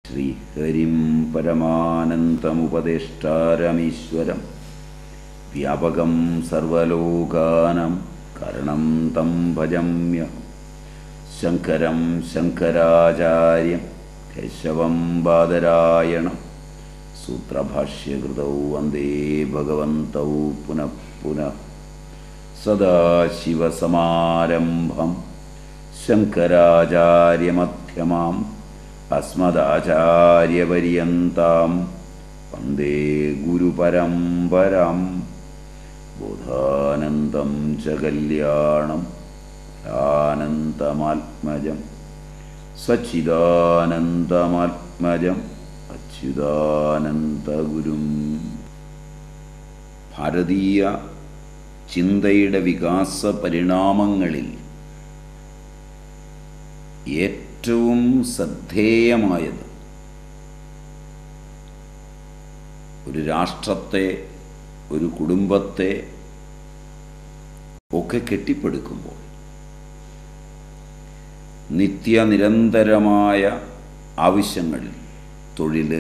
ശ്രീഹരിം പരമാനന്തമുപദേഷ്ടാരമീശ്വരം വ്യാപകം സർവലോകാനം കരണം തം ഭജമ്യഹം ശങ്കരം ശങ്കരാചാര്യം കേശവം ബാദരായണം സൂത്രഭാഷ്യകൃതൗ വന്ദേ ഭഗവന്തൗ പുനഃ പുനഃ സദാശിവസമാരംഭം ശങ്കരാചാര്യമധ്യമാം അസ്മദാചാര്യപര്യന്താം വന്ദേ ഗുരുപരമ്പരാം ബോധാനന്ദം ച കല്യാണം ആനന്ദമാത്മജം സച്ചിദാനന്ദമാത്മജം അച്യുതാനന്ദഗുരും ഭാരതീയ ചിന്തയുടെ വികാസ പരിണാമങ്ങളിൽ ഏറ്റവും ശ്രദ്ധേയമായത് ഒരു രാഷ്ട്രത്തെ ഒരു കുടുംബത്തെ ഒക്കെ കെട്ടിപ്പടുക്കുമ്പോൾ നിത്യനിരന്തരമായ ആവശ്യങ്ങളിൽ തൊഴിൽ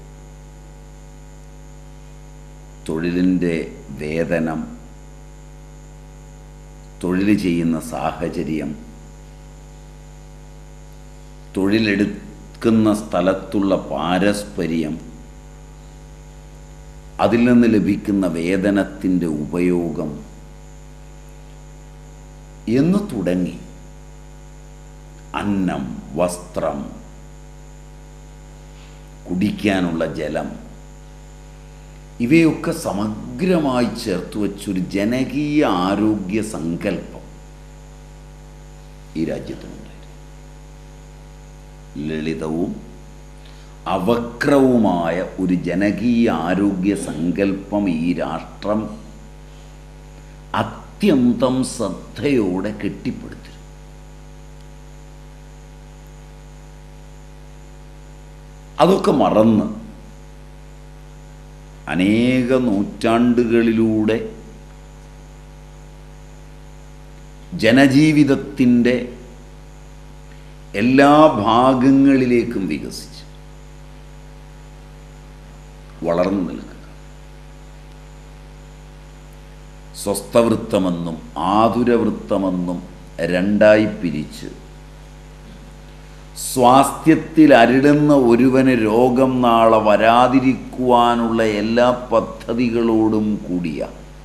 തൊഴിലിൻ്റെ വേതനം തൊഴിൽ ചെയ്യുന്ന സാഹചര്യം തൊഴിലെടുക്കുന്ന സ്ഥലത്തുള്ള പാരസ്പര്യം അതിൽ നിന്ന് ലഭിക്കുന്ന വേതനത്തിൻ്റെ ഉപയോഗം എന്ന് തുടങ്ങി അന്നം വസ്ത്രം കുടിക്കാനുള്ള ജലം ഇവയൊക്കെ സമഗ്രമായി ചേർത്ത് വച്ചൊരു ജനകീയ ആരോഗ്യ സങ്കല്പം ഈ രാജ്യത്തിനുണ്ടായിരുന്നു ലളിതവും അവക്രവുമായ ഒരു ജനകീയ ആരോഗ്യ സങ്കല്പം ഈ രാഷ്ട്രം അത്യന്തം ശ്രദ്ധയോടെ കെട്ടിപ്പടുത്തി അതൊക്കെ മറന്ന് അനേക നൂറ്റാണ്ടുകളിലൂടെ ജനജീവിതത്തിൻ്റെ എല്ലാ ഭാഗങ്ങളിലേക്കും വികസിച്ച് വളർന്നു നിൽക്കുക സ്വസ്ഥവൃത്തമെന്നും ആതുരവൃത്തമെന്നും രണ്ടായി പിരിച്ച് സ്വാസ്ഥ്യത്തിൽ അരുളുന്ന ഒരുവന് രോഗം നാളെ വരാതിരിക്കുവാനുള്ള എല്ലാ പദ്ധതികളോടും കൂടിയ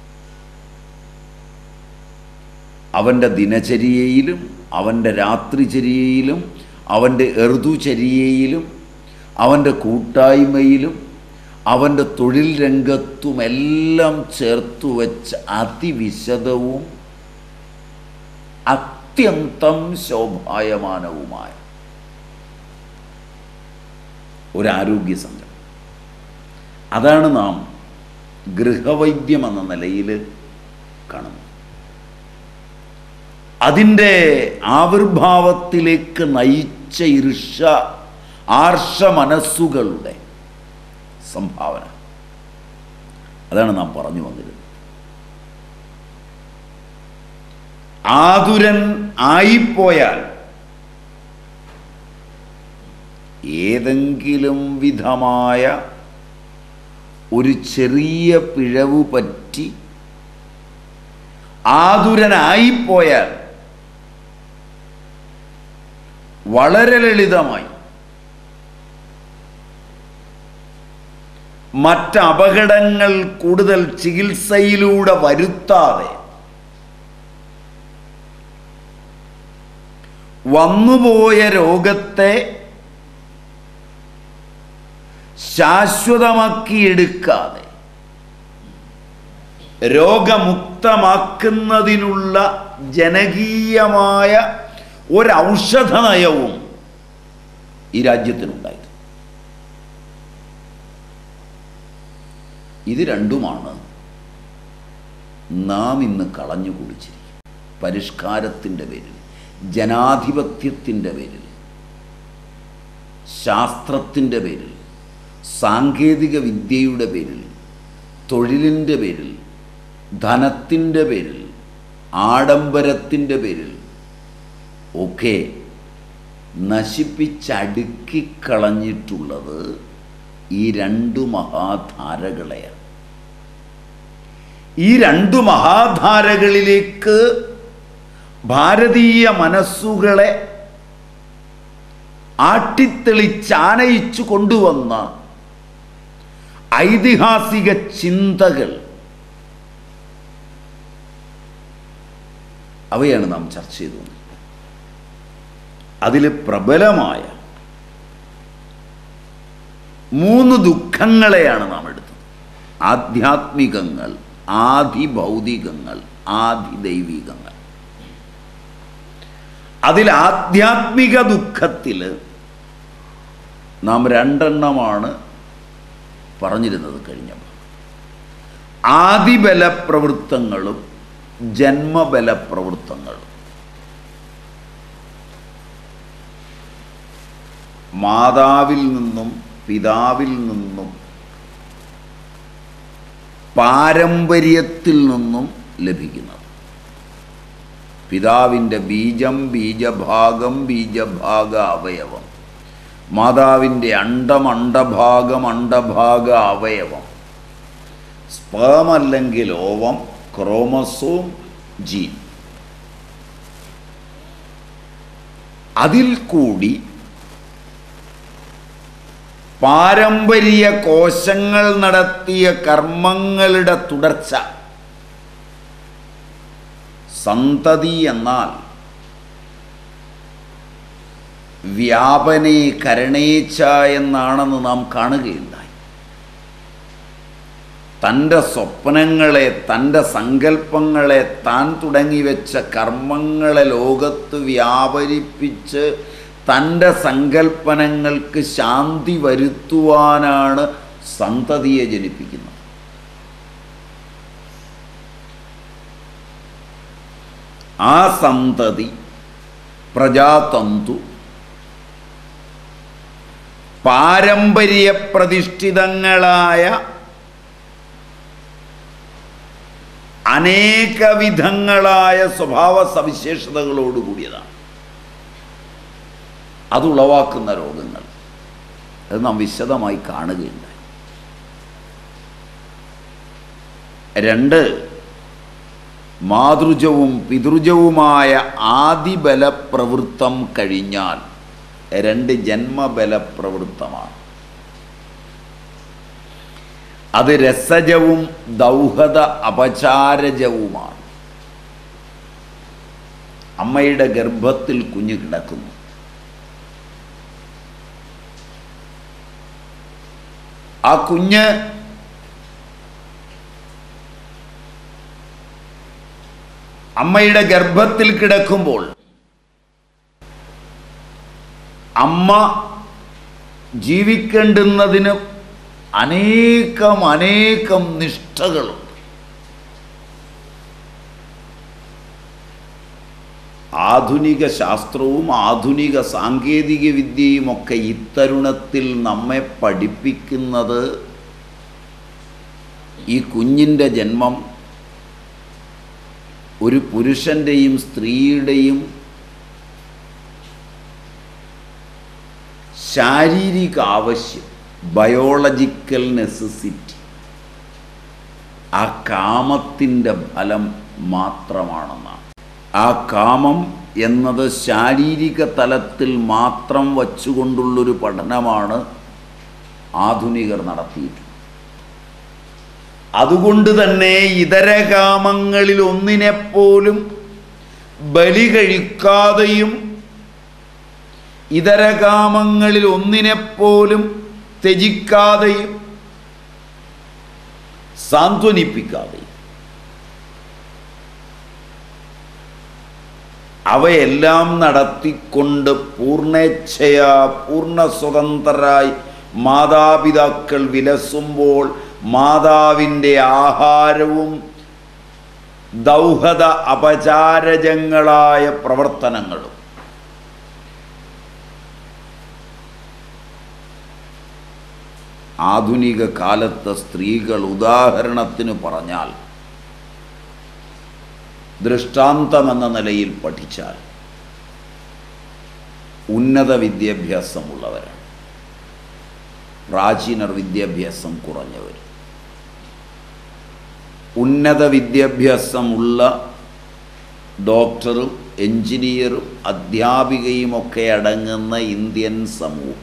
അവൻ്റെ ദിനചര്യയിലും അവൻ്റെ രാത്രിചര്യയിലും അവൻ്റെ ഋതുചര്യയിലും അവൻ്റെ കൂട്ടായ്മയിലും അവൻ്റെ തൊഴിൽ രംഗത്തുമെല്ലാം ചേർത്തു വെച്ച് അതിവിശദവും അത്യന്തം ശോഭായമാനവുമായ ഒരാരോഗ്യ സംഘം അതാണ് നാം ഗൃഹവൈദ്യം എന്ന നിലയിൽ കാണുന്നത് അതിൻ്റെ ആവിർഭാവത്തിലേക്ക് നയിച്ച ഇർഷ ആർഷ മനസ്സുകളുടെ സംഭാവന അതാണ് നാം പറഞ്ഞു വന്നിരുന്നത് ആതുരൻ ആയിപ്പോയാൽ ഏതെങ്കിലും വിധമായ ഒരു ചെറിയ പിഴവ് പറ്റി ആതുരനായിപ്പോയാൽ വളരെ ലളിതമായി മറ്റ് അപകടങ്ങൾ കൂടുതൽ ചികിത്സയിലൂടെ വരുത്താതെ വന്നുപോയ രോഗത്തെ ശാശ്വതമാക്കിയെടുക്കാതെ രോഗമുക്തമാക്കുന്നതിനുള്ള ജനകീയമായ ഒരൗഷധ നയവും ഈ രാജ്യത്തിനുണ്ടായത് ഇത് രണ്ടുമാണ് നാം ഇന്ന് കളഞ്ഞു കുടിച്ചിരിക്കുന്നത് പരിഷ്കാരത്തിൻ്റെ പേരിൽ ജനാധിപത്യത്തിൻ്റെ പേരിൽ ശാസ്ത്രത്തിൻ്റെ പേരിൽ സാങ്കേതിക വിദ്യയുടെ പേരിൽ തൊഴിലിൻ്റെ പേരിൽ ധനത്തിൻ്റെ പേരിൽ ആഡംബരത്തിൻ്റെ പേരിൽ ഒക്കെ നശിപ്പിച്ചടുക്കിക്കളഞ്ഞിട്ടുള്ളത് ഈ രണ്ടു മഹാധാരകളെയാണ് ഈ രണ്ടു മഹാധാരകളിലേക്ക് ഭാരതീയ മനസ്സുകളെ ആട്ടിത്തെളിച്ചാനയിച്ചു കൊണ്ടുവന്ന ഐതിഹാസിക ചിന്തകൾ അവയാണ് നാം ചർച്ച ചെയ്തത് അതിൽ പ്രബലമായ മൂന്ന് ദുഃഖങ്ങളെയാണ് നാം എടുത്തത് ആധ്യാത്മികങ്ങൾ ആദിഭൗതികങ്ങൾ ആദിദൈവികങ്ങൾ അതിൽ ആധ്യാത്മിക ദുഃഖത്തിൽ നാം രണ്ടെണ്ണമാണ് പറഞ്ഞിരുന്നത് കഴിഞ്ഞപ്പോൾ ആദിബലപ്രവൃത്തങ്ങളും ജന്മബലപ്രവൃത്തങ്ങളും മാതാവിൽ നിന്നും പിതാവിൽ നിന്നും പാരമ്പര്യത്തിൽ നിന്നും ലഭിക്കുന്നത് പിതാവിൻ്റെ ബീജം ബീജഭാഗം ബീജഭാഗ അവയവം മാതാവിൻ്റെ അണ്ടം അണ്ടഭാഗം അണ്ടഭാഗ അവയവം സ്പേം അല്ലെങ്കിൽ ഓവം ക്രോമസോം ജീൻ അതിൽ കൂടി പാരമ്പര്യ കോശങ്ങൾ നടത്തിയ കർമ്മങ്ങളുടെ തുടർച്ച സന്തതി എന്നാൽ വ്യാപനേ കരണേച്ച എന്നാണെന്ന് നാം കാണുകയുണ്ടായി തൻ്റെ സ്വപ്നങ്ങളെ തൻ്റെ സങ്കല്പങ്ങളെ താൻ തുടങ്ങിവെച്ച കർമ്മങ്ങളെ ലോകത്ത് വ്യാപരിപ്പിച്ച് തൻ്റെ സങ്കല്പനങ്ങൾക്ക് ശാന്തി വരുത്തുവാനാണ് സന്തതിയെ ജനിപ്പിക്കുന്നത് ആ സന്തതി പ്രജാതന്തു പാരമ്പര്യ പ്രതിഷ്ഠിതങ്ങളായ അനേകവിധങ്ങളായ സ്വഭാവ സവിശേഷതകളോടുകൂടിയതാണ് അത് ഉളവാക്കുന്ന രോഗങ്ങൾ അത് നാം വിശദമായി കാണുകയുണ്ടായി രണ്ട് മാതൃജവും പിതൃജവുമായ ആദിബലപ്രവൃത്തം കഴിഞ്ഞാൽ രണ്ട് ജന്മബലപ്രവൃത്തമാണ് അത് രസജവും ദൗഹത അപചാരജവുമാണ് അമ്മയുടെ ഗർഭത്തിൽ കുഞ്ഞ് കിടക്കുന്നു ആ കുഞ്ഞ് അമ്മയുടെ ഗർഭത്തിൽ കിടക്കുമ്പോൾ അമ്മ ജീവിക്കേണ്ടുന്നതിന് അനേകം അനേകം നിഷ്ഠകളുണ്ട് ആധുനിക ശാസ്ത്രവും ആധുനിക സാങ്കേതിക വിദ്യയും ഒക്കെ ഇത്തരുണത്തിൽ നമ്മെ പഠിപ്പിക്കുന്നത് ഈ കുഞ്ഞിൻ്റെ ജന്മം ഒരു പുരുഷൻ്റെയും സ്ത്രീയുടെയും ശാരീരിക ആവശ്യം ബയോളജിക്കൽ നെസസിറ്റി ആ കാമത്തിൻ്റെ ഫലം മാത്രമാണെന്നാണ് ആ കാമം എന്നത് ശാരീരിക തലത്തിൽ മാത്രം വച്ചുകൊണ്ടുള്ളൊരു പഠനമാണ് ആധുനികർ നടത്തിയിട്ടുള്ളത് അതുകൊണ്ട് തന്നെ ഇതര കാമങ്ങളിൽ ഒന്നിനെപ്പോലും ബലി കഴിക്കാതെയും ഇതര കാമങ്ങളിൽ ഒന്നിനെപ്പോലും ത്യജിക്കാതെയും സാന്ത്വനിപ്പിക്കാതെയും അവയെല്ലാം നടത്തിക്കൊണ്ട് പൂർണ്ണേച്ഛയാ പൂർണ്ണ സ്വതന്ത്രരായി മാതാപിതാക്കൾ വിലസുമ്പോൾ മാതാവിൻ്റെ ആഹാരവും ദൗഹത അപചാരജങ്ങളായ പ്രവർത്തനങ്ങളും ആധുനിക കാലത്തെ സ്ത്രീകൾ ഉദാഹരണത്തിന് പറഞ്ഞാൽ ദൃഷ്ടാന്തമെന്ന നിലയിൽ പഠിച്ചാൽ ഉന്നത വിദ്യാഭ്യാസമുള്ളവരാണ് പ്രാചീനർ വിദ്യാഭ്യാസം കുറഞ്ഞവർ ഉന്നത വിദ്യാഭ്യാസമുള്ള ഡോക്ടറും എഞ്ചിനീയറും അധ്യാപികയുമൊക്കെ അടങ്ങുന്ന ഇന്ത്യൻ സമൂഹം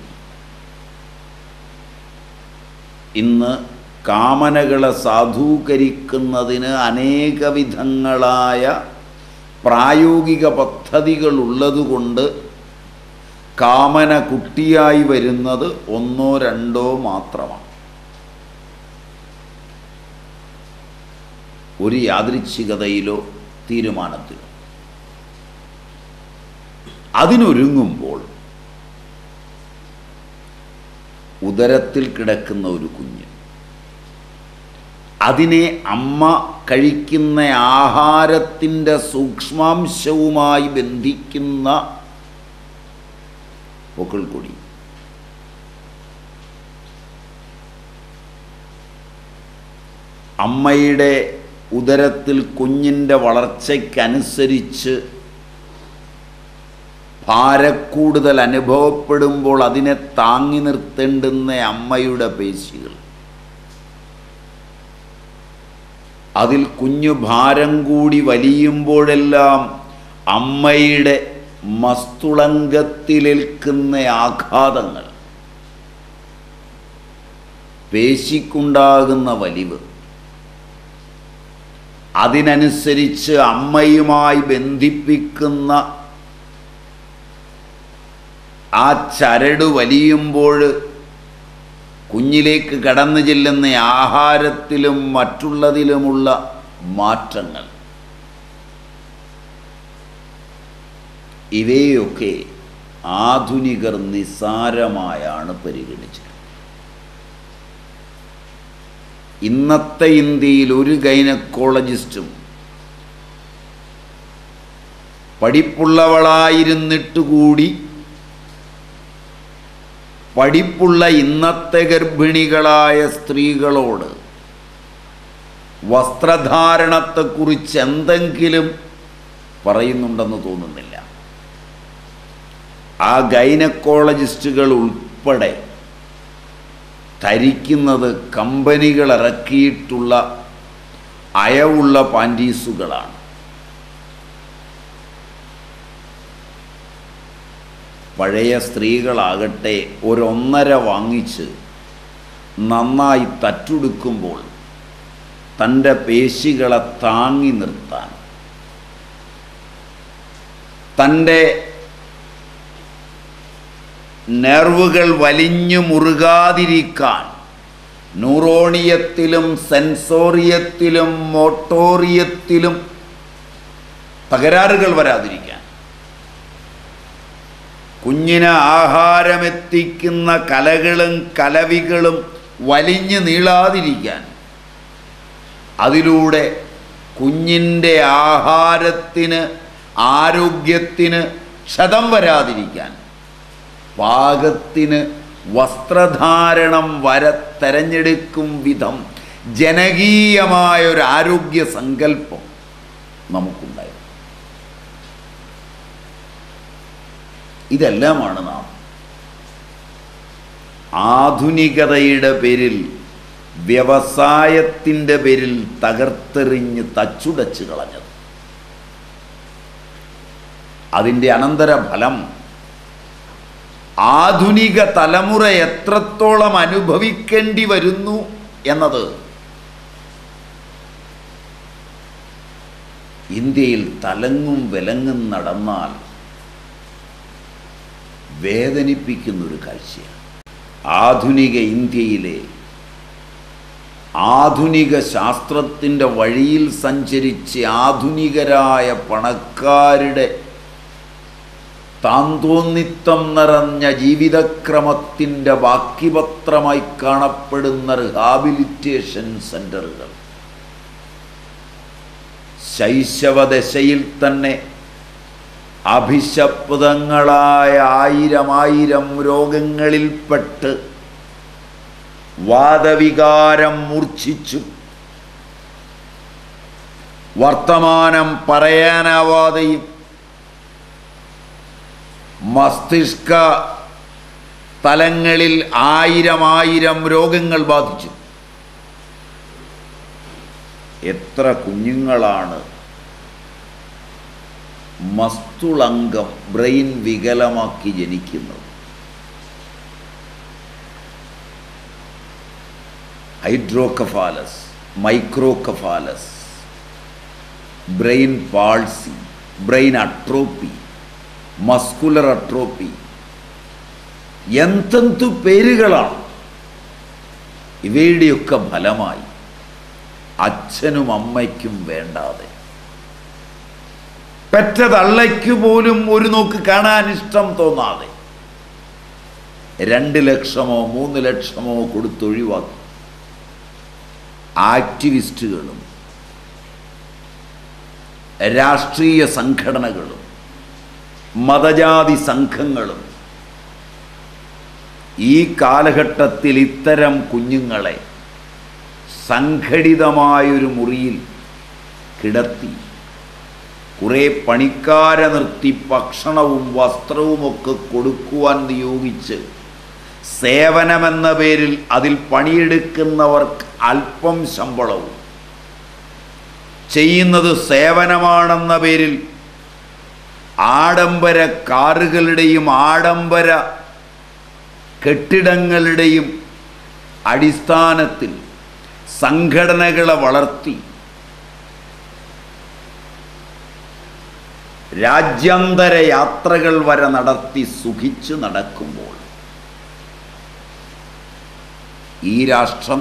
ഇന്ന് കാമനകളെ സാധൂകരിക്കുന്നതിന് അനേകവിധങ്ങളായ പ്രായോഗിക പദ്ധതികളുള്ളതുകൊണ്ട് കാമന കുട്ടിയായി വരുന്നത് ഒന്നോ രണ്ടോ മാത്രമാണ് ഒരു യാദൃച്ഛികതയിലോ തീരുമാനത്തിലോ അതിനൊരുങ്ങുമ്പോൾ ഉദരത്തിൽ കിടക്കുന്ന ഒരു കുഞ്ഞ് അതിനെ അമ്മ കഴിക്കുന്ന ആഹാരത്തിൻ്റെ സൂക്ഷ്മാംശവുമായി ബന്ധിക്കുന്ന പൊക്കിൾക്കൊടി അമ്മയുടെ ഉദരത്തിൽ കുഞ്ഞിൻ്റെ വളർച്ചയ്ക്കനുസരിച്ച് ഭാരക്കൂടുതൽ അനുഭവപ്പെടുമ്പോൾ അതിനെ താങ്ങി നിർത്തേണ്ടുന്ന അമ്മയുടെ പേശികൾ അതിൽ കുഞ്ഞു ഭാരം കൂടി വലിയുമ്പോഴെല്ലാം അമ്മയുടെ മസ്തുളങ്കത്തിലേൽക്കുന്ന ആഘാതങ്ങൾ പേശിക്കുണ്ടാകുന്ന വലിവ് അതിനനുസരിച്ച് അമ്മയുമായി ബന്ധിപ്പിക്കുന്ന ആ ചരട് വലിയുമ്പോൾ കുഞ്ഞിലേക്ക് കടന്നു ചെല്ലുന്ന ആഹാരത്തിലും മറ്റുള്ളതിലുമുള്ള മാറ്റങ്ങൾ ഇവയൊക്കെ ആധുനികർ നിസ്സാരമായാണ് പരിഗണിച്ചത് ഇന്നത്തെ ഇന്ത്യയിൽ ഒരു ഗൈനക്കോളജിസ്റ്റും പഠിപ്പുള്ളവളായിരുന്നിട്ട് കൂടി പഠിപ്പുള്ള ഇന്നത്തെ ഗർഭിണികളായ സ്ത്രീകളോട് വസ്ത്രധാരണത്തെക്കുറിച്ച് എന്തെങ്കിലും പറയുന്നുണ്ടെന്ന് തോന്നുന്നില്ല ആ ഗൈനക്കോളജിസ്റ്റുകൾ ഉൾപ്പെടെ ധരിക്കുന്നത് കമ്പനികൾ ഇറക്കിയിട്ടുള്ള അയവുള്ള പാൻറ്റീസുകളാണ് പഴയ സ്ത്രീകളാകട്ടെ ഒരൊന്നര വാങ്ങിച്ച് നന്നായി തറ്റുടുക്കുമ്പോൾ തൻ്റെ പേശികളെ താങ്ങി നിർത്താൻ തൻ്റെ നെർവുകൾ വലിഞ്ഞു മുറുകാതിരിക്കാൻ ന്യൂറോണിയത്തിലും സെൻസോറിയത്തിലും മോട്ടോറിയത്തിലും തകരാറുകൾ വരാതിരിക്കാൻ കുഞ്ഞിന് ആഹാരമെത്തിക്കുന്ന കലകളും കലവികളും വലിഞ്ഞു നീളാതിരിക്കാൻ അതിലൂടെ കുഞ്ഞിൻ്റെ ആഹാരത്തിന് ആരോഗ്യത്തിന് ക്ഷതം വരാതിരിക്കാൻ പാകത്തിന് വസ്ത്രധാരണം വര തെരഞ്ഞെടുക്കും വിധം ജനകീയമായ ഒരു ആരോഗ്യ സങ്കല്പം നമുക്കുണ്ടായിരുന്നു ഇതെല്ലാമാണ് നാം ആധുനികതയുടെ പേരിൽ വ്യവസായത്തിൻ്റെ പേരിൽ തകർത്തെറിഞ്ഞ് തച്ചുടച്ച് കളഞ്ഞത് അതിൻ്റെ അനന്തരഫലം ആധുനിക തലമുറ എത്രത്തോളം അനുഭവിക്കേണ്ടി വരുന്നു എന്നത് ഇന്ത്യയിൽ തലങ്ങും വിലങ്ങും നടന്നാൽ വേദനിപ്പിക്കുന്നൊരു കാഴ്ചയാണ് ആധുനിക ഇന്ത്യയിലെ ആധുനിക ശാസ്ത്രത്തിൻ്റെ വഴിയിൽ സഞ്ചരിച്ച് ആധുനികരായ പണക്കാരുടെ താന്തോന്നിത്തം നിറഞ്ഞ ജീവിതക്രമത്തിൻ്റെ ബാക്കിപത്രമായി കാണപ്പെടുന്ന റിഹാബിലിറ്റേഷൻ സെൻ്ററുകൾ ശൈശവദശയിൽ തന്നെ അഭിശപ്തങ്ങളായ ആയിരം ആയിരം രോഗങ്ങളിൽപ്പെട്ട് വാദവികാരം മൂർച്ഛിച്ചു വർത്തമാനം പറയാനാവാതെയും മസ്തിഷ്ക തലങ്ങളിൽ ആയിരം ആയിരം രോഗങ്ങൾ ബാധിച്ചു എത്ര കുഞ്ഞുങ്ങളാണ് മസ്തുളങ്കം ബ്രെയിൻ വികലമാക്കി ജനിക്കുന്നത് hydrocephalus microcephalus brain palsy brain atrophy muscular atrophy എന്തെന്തു പേരുകളാണ് ഇവയുടെയൊക്കെ ഫലമായി അച്ഛനും അമ്മയ്ക്കും വേണ്ടാതെ പെറ്റ തള്ളയ്ക്ക് പോലും ഒരു നോക്ക് കാണാൻ ഇഷ്ടം തോന്നാതെ രണ്ട് ലക്ഷമോ മൂന്ന് ലക്ഷമോ കൊടുത്തൊഴിവാക്കി ആക്ടിവിസ്റ്റുകളും രാഷ്ട്രീയ സംഘടനകളും മതജാതി സംഘങ്ങളും ഈ കാലഘട്ടത്തിൽ ഇത്തരം കുഞ്ഞുങ്ങളെ സംഘടിതമായൊരു മുറിയിൽ കിടത്തി കുറേ പണിക്കാരെ നിർത്തി ഭക്ഷണവും വസ്ത്രവുമൊക്കെ കൊടുക്കുവാൻ നിയോഗിച്ച് സേവനമെന്ന പേരിൽ അതിൽ പണിയെടുക്കുന്നവർക്ക് അല്പം ശമ്പളവും ചെയ്യുന്നത് സേവനമാണെന്ന പേരിൽ ആഡംബര കാറുകളുടെയും ആഡംബര കെട്ടിടങ്ങളുടെയും അടിസ്ഥാനത്തിൽ സംഘടനകളെ വളർത്തി രാജ്യാന്തര യാത്രകൾ വരെ നടത്തി സുഖിച്ചു നടക്കുമ്പോൾ ഈ രാഷ്ട്രം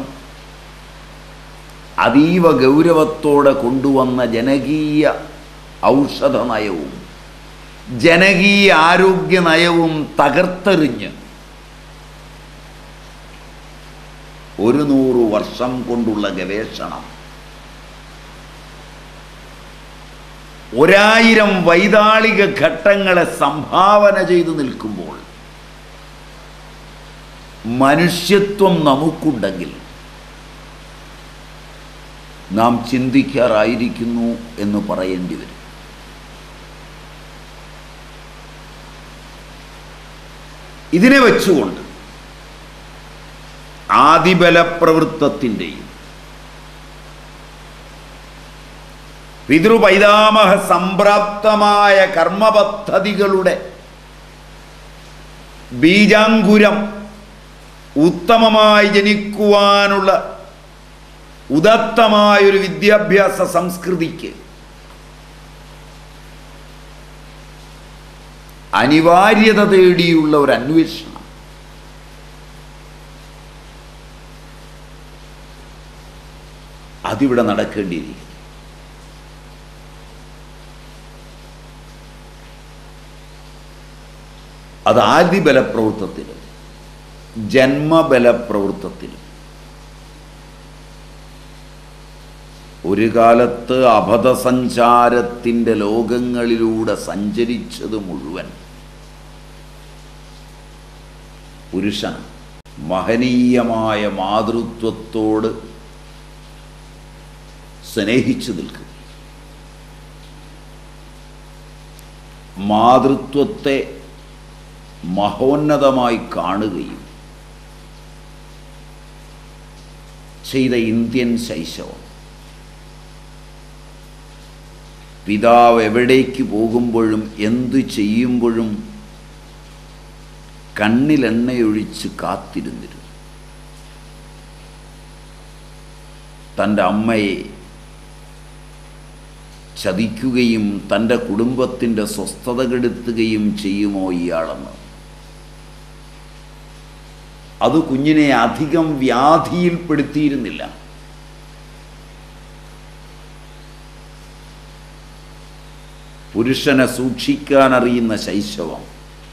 അതീവ ഗൗരവത്തോടെ കൊണ്ടുവന്ന ജനകീയ ഔഷധ നയവും ജനകീയ ആരോഗ്യ നയവും തകർത്തെറിഞ്ഞ് ഒരു നൂറ് വർഷം കൊണ്ടുള്ള ഗവേഷണം ഒരായിരം വൈതാളിക ഘട്ടങ്ങളെ സംഭാവന ചെയ്തു നിൽക്കുമ്പോൾ മനുഷ്യത്വം നമുക്കുണ്ടെങ്കിൽ നാം ചിന്തിക്കാറായിരിക്കുന്നു എന്ന് പറയേണ്ടി വരും ഇതിനെ വെച്ചുകൊണ്ട് ആദിബലപ്രവൃത്തത്തിൻ്റെയും പിതൃപൈതാമഹ സംപ്രാപ്തമായ കർമ്മപദ്ധതികളുടെ ബീജാങ്കുരം ഉത്തമമായി ജനിക്കുവാനുള്ള ഉദത്തമായൊരു വിദ്യാഭ്യാസ സംസ്കൃതിക്ക് അനിവാര്യത തേടിയുള്ള ഒരു അന്വേഷണം അതിവിടെ നടക്കേണ്ടിയിരിക്കുന്നു അത് ആദിബലപ്രവൃത്തത്തിലും ജന്മബലപ്രവൃത്തത്തിലും ഒരു കാലത്ത് അബദ്ധസഞ്ചാരത്തിൻ്റെ ലോകങ്ങളിലൂടെ സഞ്ചരിച്ചത് മുഴുവൻ പുരുഷൻ മഹനീയമായ മാതൃത്വത്തോട് സ്നേഹിച്ചു നിൽക്കും മാതൃത്വത്തെ മഹോന്നതമായി കാണുകയും ചെയ്ത ഇന്ത്യൻ ശൈശവം പിതാവ് എവിടേക്ക് പോകുമ്പോഴും എന്തു ചെയ്യുമ്പോഴും കണ്ണിലെണ്ണയൊഴിച്ച് കാത്തിരുന്നിരുന്നു തൻ്റെ അമ്മയെ ചതിക്കുകയും തൻ്റെ കുടുംബത്തിൻ്റെ സ്വസ്ഥത കെടുത്തുകയും ചെയ്യുമോ ഇയാളെന്ന് അത് കുഞ്ഞിനെ അധികം വ്യാധിയിൽപ്പെടുത്തിയിരുന്നില്ല പുരുഷനെ സൂക്ഷിക്കാൻ അറിയുന്ന ശൈശവം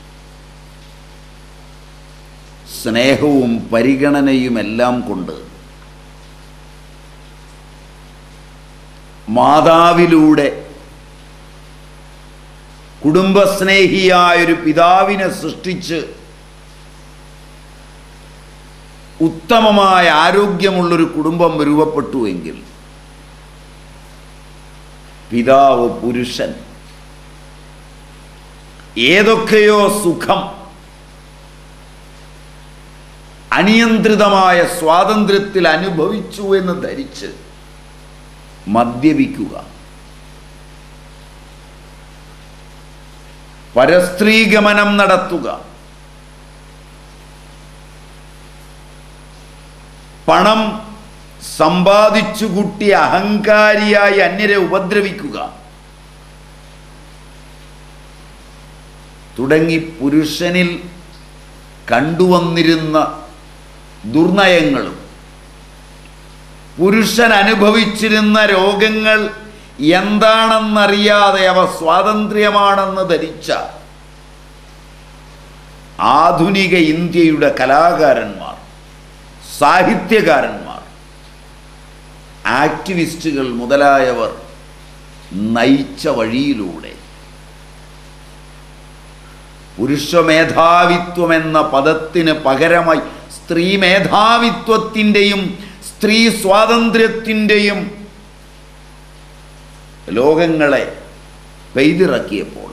സ്നേഹവും പരിഗണനയുമെല്ലാം കൊണ്ട് മാതാവിലൂടെ കുടുംബസ്നേഹിയായൊരു പിതാവിനെ സൃഷ്ടിച്ച് ഉത്തമമായ ആരോഗ്യമുള്ളൊരു കുടുംബം രൂപപ്പെട്ടുവെങ്കിൽ പിതാവ് പുരുഷൻ ഏതൊക്കെയോ സുഖം അനിയന്ത്രിതമായ സ്വാതന്ത്ര്യത്തിൽ അനുഭവിച്ചു എന്ന് ധരിച്ച് മദ്യപിക്കുക പരസ്ത്രീഗമനം നടത്തുക പണം സമ്പാദിച്ചു കൂട്ടി അഹങ്കാരിയായി അന്യരെ ഉപദ്രവിക്കുക തുടങ്ങി പുരുഷനിൽ കണ്ടുവന്നിരുന്ന ദുർനയങ്ങളും പുരുഷൻ അനുഭവിച്ചിരുന്ന രോഗങ്ങൾ എന്താണെന്നറിയാതെ അവ സ്വാതന്ത്ര്യമാണെന്ന് ധരിച്ച ആധുനിക ഇന്ത്യയുടെ കലാകാരന്മാർ സാഹിത്യകാരന്മാർ ആക്ടിവിസ്റ്റുകൾ മുതലായവർ നയിച്ച വഴിയിലൂടെ പുരുഷമേധാവിത്വം എന്ന പദത്തിന് പകരമായി സ്ത്രീ മേധാവിത്വത്തിൻ്റെയും സ്ത്രീ സ്വാതന്ത്ര്യത്തിൻ്റെയും ലോകങ്ങളെ പെയ്തിറക്കിയപ്പോൾ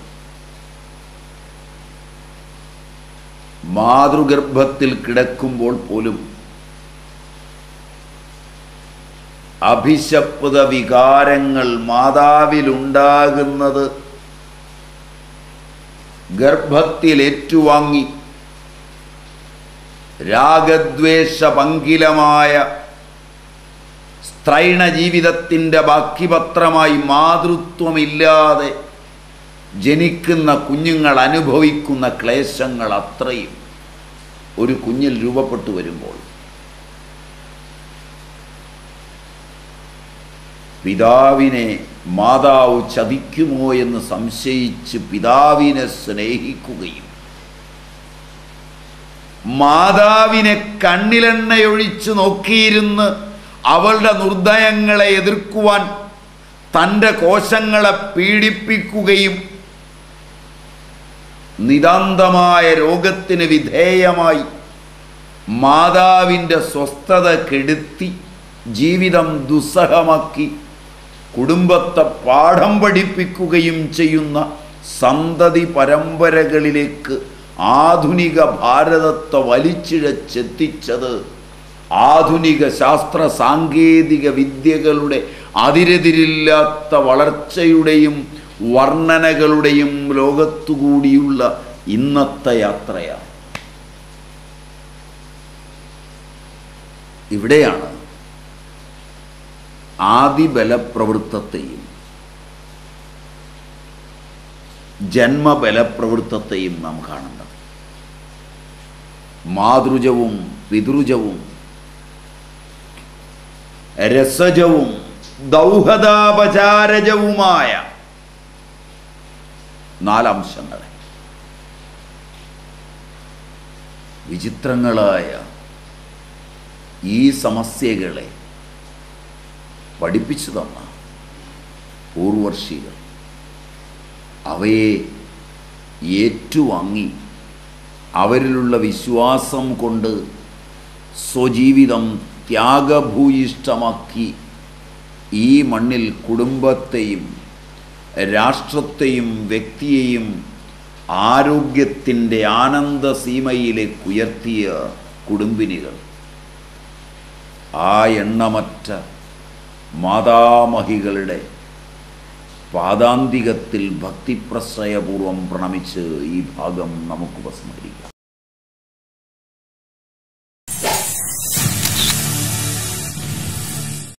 മാതൃഗർഭത്തിൽ കിടക്കുമ്പോൾ പോലും അഭിശപ്ത വികാരങ്ങൾ മാതാവിലുണ്ടാകുന്നത് ഗർഭത്തിൽ ഏറ്റുവാങ്ങി രാഗദ്വേഷ പങ്കിലമായ സ്ത്രൈണ ജീവിതത്തിൻ്റെ ബാക്കിപത്രമായി മാതൃത്വമില്ലാതെ ജനിക്കുന്ന കുഞ്ഞുങ്ങൾ അനുഭവിക്കുന്ന ക്ലേശങ്ങൾ അത്രയും ഒരു കുഞ്ഞിൽ രൂപപ്പെട്ടു വരുമ്പോൾ പിതാവിനെ മാതാവ് ചതിക്കുമോ എന്ന് സംശയിച്ച് പിതാവിനെ സ്നേഹിക്കുകയും മാതാവിനെ കണ്ണിലെണ്ണയൊഴിച്ചു നോക്കിയിരുന്ന് അവളുടെ നിർദ്ദയങ്ങളെ എതിർക്കുവാൻ തൻ്റെ കോശങ്ങളെ പീഡിപ്പിക്കുകയും നിതാന്തമായ രോഗത്തിന് വിധേയമായി മാതാവിൻ്റെ സ്വസ്ഥത കെടുത്തി ജീവിതം ദുസ്സഹമാക്കി കുടുംബത്തെ പാഠം പഠിപ്പിക്കുകയും ചെയ്യുന്ന സന്തതി പരമ്പരകളിലേക്ക് ആധുനിക ഭാരതത്തെ വലിച്ചിഴച്ചെത്തിച്ചത് ആധുനിക ശാസ്ത്ര സാങ്കേതിക വിദ്യകളുടെ അതിരെതിരില്ലാത്ത വളർച്ചയുടെയും വർണ്ണനകളുടെയും ലോകത്തുകൂടിയുള്ള ഇന്നത്തെ യാത്രയാണ് ഇവിടെയാണ് ആദിബലപ്രവൃത്തത്തെയും ജന്മബലപ്രവൃത്തത്തെയും നാം കാണേണ്ടത് മാതൃജവും പിതൃജവും രസജവും ദൗഹദാപചാരജവുമായ നാലംശങ്ങളെ വിചിത്രങ്ങളായ ഈ സമസ്യകളെ പഠിപ്പിച്ചു തന്ന പൂർവർഷികൾ അവയെ ഏറ്റുവാങ്ങി അവരിലുള്ള വിശ്വാസം കൊണ്ട് സ്വജീവിതം ത്യാഗഭൂയിഷ്ടമാക്കി ഈ മണ്ണിൽ കുടുംബത്തെയും രാഷ്ട്രത്തെയും വ്യക്തിയെയും ആരോഗ്യത്തിൻ്റെ ആനന്ദ സീമയിലേക്ക് ഉയർത്തിയ കുടുംബിനികൾ ആ എണ്ണമറ്റ മാതാമഹികളുടെ പാദാന്തികത്തിൽ ഭക്തിപ്രശ്രയപൂർവം പ്രണമിച്ച് ഈ ഭാഗം നമുക്ക് ഉപസ്മരിക്കാം